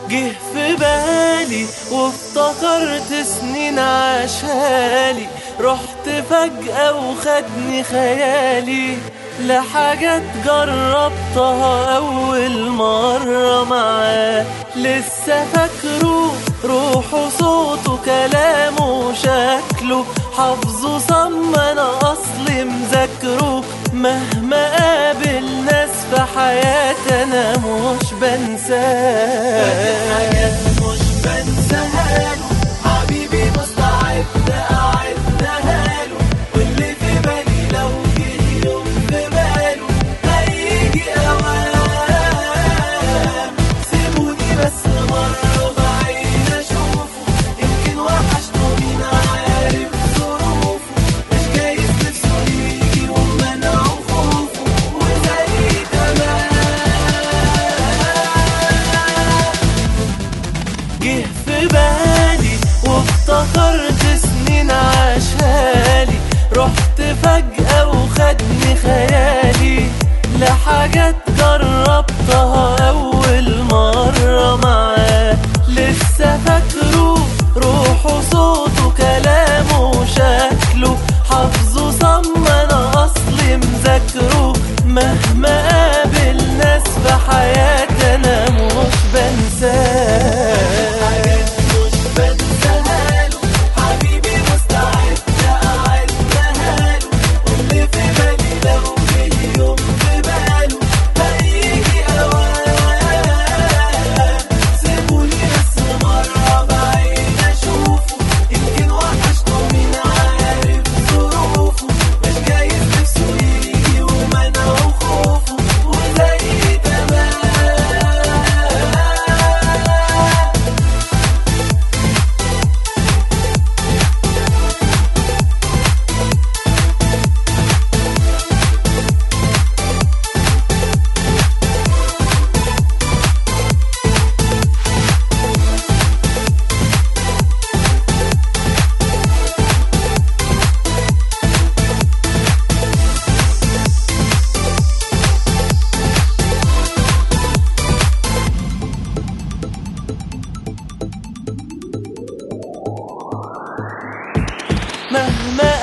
جه في بالي وافتكرت سنين عاشالي رحت فجأة وخدني خيالي لحاجات جربتها أول مرة معاه لسه فاكره روحه صوته كلامه شكله حافظه صم أنا أصلي مذاكره مهما قابل ناس في حياتي أنا مش بنساه حاجات مش بنساها له حبيبي مستعد أعدها له واللي في بالي لو جه يوم في باله هيجي أوام سيبوني بس مرة بعيد أشوفه يمكن وحشته مين عارف ظروفه مش جايز نفسه يجي ومنعه خوفه وزي تمام جه في بالي وافتكرت سنين عاشالي رحت فجأة وخدني خيالي لحاجات جربتها أول مرة معاه لسه فاكره روحه صوته كلامه شكله حافظه صم أنا أصلي مذاكره مهما قابل ناس في حياتي أنا مش بنساه حاجات مش بنساها له حبيبي مستعد أعدها له واللي في بالي لو جه يوم في باله هيجي أوام سيبوني بس مرة بعيد أشوفه يمكن وحشته مين عارف ظروفه مش جايز نفسه يجي ومنعه خوفه وزي تمام مهما